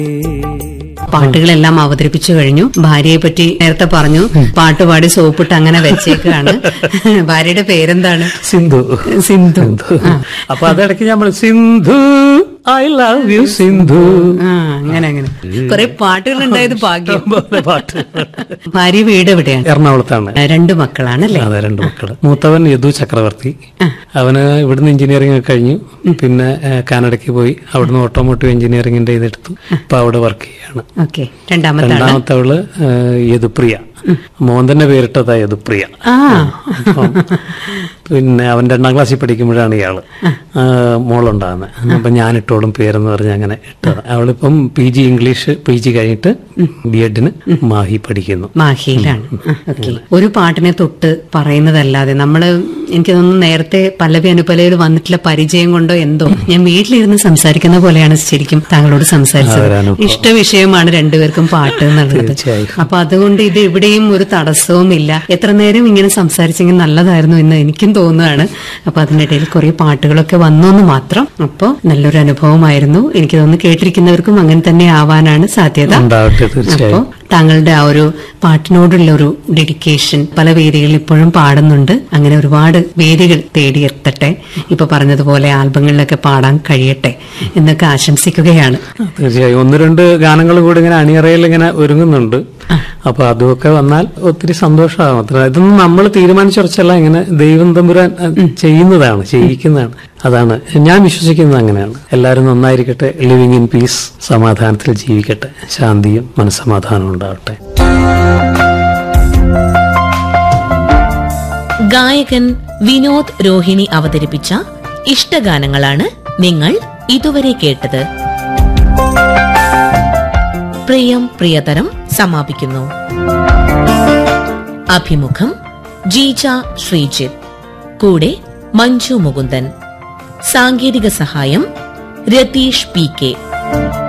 പാട്ടുകളെല്ലാം അവതരിപ്പിച്ചു കഴിഞ്ഞു ഭാര്യയെ പറ്റി നേരത്തെ പറഞ്ഞു പാട്ട് പാടി സോപ്പിട്ട് അങ്ങനെ വെച്ചേക്കാണ് ഭാര്യയുടെ പേരെന്താണ് സിന്ധു സിന്ധു അപ്പൊ അതിടയ്ക്ക് നമ്മൾ Sindhu I love you Sindhu ആ അങ്ങനെ അങ്ങനെ കുറെ പാട്ടുകൾ ഉണ്ടായത് ഭാഗ്യം പോലെ പാട്ട് ഭാര്യ വീട് എവിടെയാണ് എറണാകുളത്താണ് രണ്ടു മക്കളാണല്ലേ അതെ രണ്ട് മക്കള് മൂത്തവൻ യദു ചക്രവർത്തി അവന് ഇവിടുന്ന് എഞ്ചിനീയറിംഗ് ഒക്കെ കഴിഞ്ഞു പിന്നെ ഏഹ്, കാനഡയ്ക്ക് പോയി അവിടുന്ന് ഓട്ടോമോട്ടീവ് എഞ്ചിനീയറിംഗിന്റെ ഇതെടുത്തു ഇപ്പൊ അവിടെ വർക്ക് ചെയ്യാണ് ഓക്കെ രണ്ടാമത്തെ ആള് രണ്ടാമത്തവള് ഏഹ്, യദുപ്രിയ മോൻ തന്നെ പേരിട്ടതാ യദുപ്രിയ ആ അപ്പം പിന്നെ അവൻ രണ്ടാം ക്ലാസ്സിൽ പഠിക്കുമ്പോഴാണ് ഇയാള് ആ, മോളുണ്ടാകുന്നത് അപ്പൊ ഞാൻ ഇട്ടോളും പേരെന്ന് പറഞ്ഞ് അങ്ങനെ ഇട്ടത് അവളിപ്പം P G English P G കഴിഞ്ഞിട്ട് ബി എഡിന് മാഹി പഠിക്കുന്നു മാഹിയിലാണ് ഓക്കെ ഒരു പാട്ടിനെ തൊട്ട് പറയുന്നതല്ലാതെ നമ്മള് എനിക്ക് തോന്നുന്നു നേരത്തെ പല്ലവി അനുപലയിൽ വന്നിട്ടുള്ള പരിചയം കൊണ്ടോ എന്തോ ഞാൻ വീട്ടിലിരുന്ന് സംസാരിക്കുന്ന പോലെയാണ് ശരിക്കും താങ്കളോട് സംസാരിച്ചത് അതൊരനുഭവം. ഇഷ്ട വിഷയമാണ് രണ്ടുപേർക്കും പാട്ട് എന്നുള്ളത് തീർച്ചയായും. അപ്പൊ അതുകൊണ്ട് ഇത് എവിടെയും ഒരു തടസ്സവും ഇല്ല എത്ര നേരം ഇങ്ങനെ സംസാരിച്ചെങ്കിൽ നല്ലതായിരുന്നു എന്ന് എനിക്കും തോന്നുകയാണ് അപ്പൊ അതിനിടയിൽ കുറെ പാട്ടുകളൊക്കെ വന്നു എന്ന് മാത്രം അപ്പൊ നല്ലൊരു അനുഭവമായിരുന്നു എനിക്ക് തോന്നുന്നു കേട്ടിരിക്കുന്നവർക്കും അങ്ങനെ തന്നെ ആവാനാണ് സാധ്യത ഉണ്ടാവട്ടെ അപ്പോ തീർച്ചയായും താങ്കളുടെ ആ ഒരു പാട്ടിനോടുള്ള ഒരു ഡെഡിക്കേഷൻ പല വേദികളിൽ ഇപ്പോഴും പാടുന്നുണ്ട് അങ്ങനെ ഒരുപാട് വേദികൾ തേടിയെത്തട്ടെ ഇപ്പൊ പറഞ്ഞതുപോലെ ആൽബങ്ങളിലൊക്കെ പാടാൻ കഴിയട്ടെ എന്നൊക്കെ ആശംസിക്കുകയാണ് തീർച്ചയായും ഒന്ന് രണ്ട് ഗാനങ്ങൾ കൂടി ഇങ്ങനെ അണിയറയിൽ ഇങ്ങനെ ഒരുങ്ങുന്നുണ്ട് അപ്പൊ അതുമൊക്കെ വന്നാൽ ഒത്തിരി സന്തോഷമാകും അത്ര ഇതൊന്നും നമ്മൾ തീരുമാനിച്ചുറച്ചല്ല ഇങ്ങനെ ദൈവം തമ്പുരാൻ അഹ്, ചെയ്യുന്നതാണ് ചെയ്യിക്കുന്നതാണ് അതാണ് ഞാൻ വിശ്വസിക്കുന്നത് അങ്ങനെയാണ് എല്ലാവരും നന്നായിരിക്കട്ടെ ലിവിങ് ഇൻ പീസ് സമാധാനത്തിൽ ജീവിക്കട്ടെ ശാന്തിയും മനസ്സമാധാനവും ഉണ്ടാവട്ടെ ഗായകൻ വിനോദ് രോഹിണി അവതരിപ്പിച്ച ഇഷ്ടഗാനങ്ങളാണ് നിങ്ങൾ ഇതുവരെ കേട്ടത് പ്രിയം പ്രിയതരം സമാപിക്കുന്നു അഭിമുഖം ജീജ ശ്രീജിത്ത് കൂടെ മഞ്ജു മുകുന്ദൻ സാങ്കേതിക സഹായം രതീഷ് പി കെ